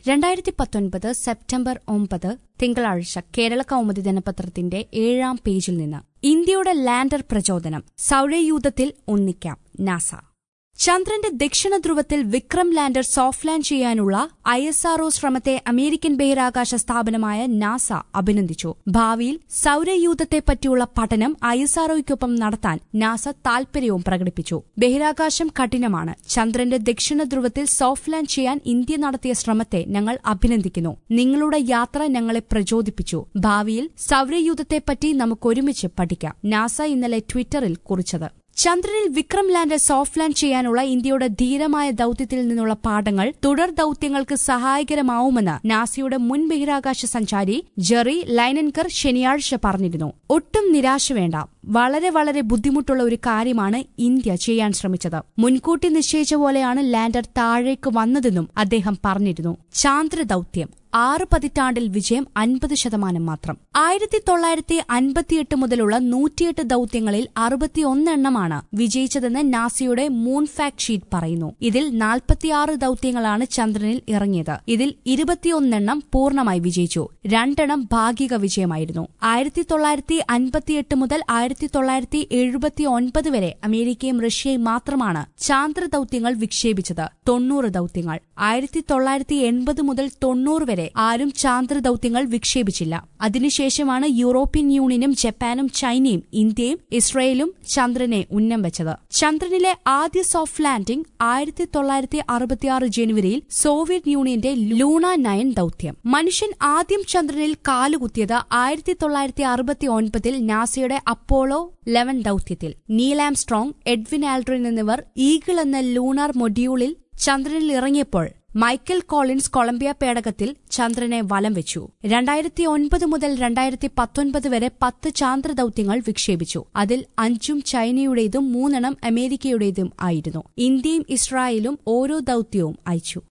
രണ്ടായിരത്തി പത്തൊൻപത് സെപ്റ്റംബർ ഒമ്പത് തിങ്കളാഴ്ച കേരള കൗമുദി ദിനപത്രത്തിന്റെ ഏഴാം പേജിൽ നിന്ന് ഇന്ത്യയുടെ ലാൻഡർ പ്രചോദനം സൌരയൂഥത്തിൽ ഒന്നിക്കാം നാസ ചന്ദ്രന്റെ ദക്ഷിണ ധ്രുവത്തിൽ വിക്രം ലാൻഡർ സോഫ്റ്റ് ലാൻഡ് ചെയ്യാനുള്ള ഐ എസ് ആർഒ ശ്രമത്തെ അമേരിക്കൻ ബഹിരാകാശ സ്ഥാപനമായ നാസ അഭിനന്ദിച്ചു ഭാവിയിൽ സൌരയൂഥത്തെപ്പറ്റിയുള്ള പഠനം ഐ എസ് ആർഒയ്ക്കൊപ്പം നടത്താൻ നാസ താൽപര്യവും പ്രകടിപ്പിച്ചു ബഹിരാകാശം കഠിനമാണ് ചന്ദ്രന്റെ ദക്ഷിണ ധ്രുവത്തിൽ സോഫ്റ്റ് ലാൻഡ് ചെയ്യാൻ ഇന്ത്യ നടത്തിയ ശ്രമത്തെ ഞങ്ങൾ അഭിനന്ദിക്കുന്നു നിങ്ങളുടെ യാത്ര ഞങ്ങളെ പ്രചോദിപ്പിച്ചു ഭാവിയിൽ സൌരയൂഥത്തെപ്പറ്റി നമുക്കൊരുമിച്ച് പഠിക്കാം നാസ ഇന്നലെ ട്വിറ്ററിൽ കുറിച്ചത് ചന്ദ്രനിൽ വിക്രം ലാൻഡർ സോഫ്റ്റ് ലാൻഡ് ചെയ്യാനുള്ള ഇന്ത്യയുടെ ധീരമായ ദൌത്യത്തിൽ നിന്നുള്ള പാഠങ്ങൾ തുടർ ദൌത്യങ്ങൾക്ക് സഹായകരമാവുമെന്ന് നാസയുടെ മുൻ ബഹിരാകാശ സഞ്ചാരി ജെറി ലൈനൻകർ ശനിയാഴ്ച പറഞ്ഞിരുന്നു ഒട്ടും നിരാശ വേണ്ട വളരെ വളരെ ബുദ്ധിമുട്ടുള്ള ഒരു കാര്യമാണ് ഇന്ത്യ ചെയ്യാൻ ശ്രമിച്ചത് മുൻകൂട്ടി നിശ്ചയിച്ച പോലെയാണ് ലാൻഡർ താഴേക്ക് വന്നതെന്നും അദ്ദേഹം പറഞ്ഞിരുന്നു ചാന്ദ്ര ദൌത്യം ആറ് പതിറ്റാണ്ടിൽ വിജയം അൻപത് ശതമാനം മാത്രം ആയിരത്തി തൊള്ളായിരത്തി അൻപത്തിയെട്ട് മുതലുള്ള നൂറ്റിയെട്ട് ദൌത്യങ്ങളിൽ അറുപത്തിയൊന്നെണ്ണമാണ് വിജയിച്ചതെന്ന് നാസയുടെ മൂൺ ഫാക്ട് ഷീറ്റ് പറയുന്നു ഇതിൽ നാൽപ്പത്തിയാറ് ദൌത്യങ്ങളാണ് ചന്ദ്രനിൽ ഇറങ്ങിയത് ഇതിൽ ഇരുപത്തിയൊന്നെണ്ണം പൂർണ്ണമായി വിജയിച്ചു രണ്ടെണ്ണം ഭാഗിക വിജയമായിരുന്നു ആയിരത്തി തൊള്ളായിരത്തി അൻപത്തിയെട്ട് മുതൽ ആയിരത്തി തൊള്ളായിരത്തി എഴുപത്തി ഒൻപത് വരെ അമേരിക്കയും റഷ്യയും മാത്രമാണ് ചാന്ദ്ര ദൌത്യങ്ങൾ വിക്ഷേപിച്ചത് തൊണ്ണൂറ് ദൌത്യങ്ങൾ ആയിരത്തി തൊള്ളായിരത്തി എൺപത് മുതൽ തൊണ്ണൂറ് വരെ ആരും ചാന്ദ്ര ദൌത്യങ്ങൾ വിക്ഷേപിച്ചില്ല അതിനുശേഷമാണ് യൂറോപ്യൻ യൂണിയനും ജപ്പാനും ചൈനയും ഇന്ത്യയും ഇസ്രയേലും ചന്ദ്രനെ ഉന്നം വെച്ചത് ചന്ദ്രനിലെ ആദ്യ സോഫ്റ്റ് ലാൻഡിംഗ് ആയിരത്തി തൊള്ളായിരത്തി അറുപത്തിയാറ് ജനുവരിയിൽ സോവിയറ്റ് യൂണിയന്റെ ലൂണ നയൻ ദൌത്യം മനുഷ്യൻ ആദ്യം ചന്ദ്രനിൽ കാലുകുത്തിയത് ആയിരത്തി തൊള്ളായിരത്തി അറുപത്തി ഒൻപതിൽ നാസയുടെ അപ്പോളോ ലെവൻ ദൌത്യത്തിൽ നീലാം സ്ട്രോങ് എഡ്വിൻ ആൽഡ്രിൻ എന്നിവർ ഈഗിൾ എന്ന ലൂണാർ മൊഡ്യൂളിൽ ചന്ദ്രനിൽ ഇറങ്ങിയപ്പോൾ മൈക്കൽ കോളിൻസ് കൊളംബിയ പേടകത്തിൽ ചന്ദ്രനെ വലം വെച്ചു രണ്ടായിരത്തി ഒൻപത് മുതൽ രണ്ടായിരത്തി പത്തൊൻപത് വരെ പത്ത് ചാന്ദ്ര ദൌത്യങ്ങൾ വിക്ഷേപിച്ചു അതിൽ അഞ്ചും ചൈനയുടേതും മൂന്നെണ്ണം അമേരിക്കയുടേതും ആയിരുന്നു ഇന്ത്യയും ഇസ്രായേലും ഓരോ ദൌത്യവും അയച്ചു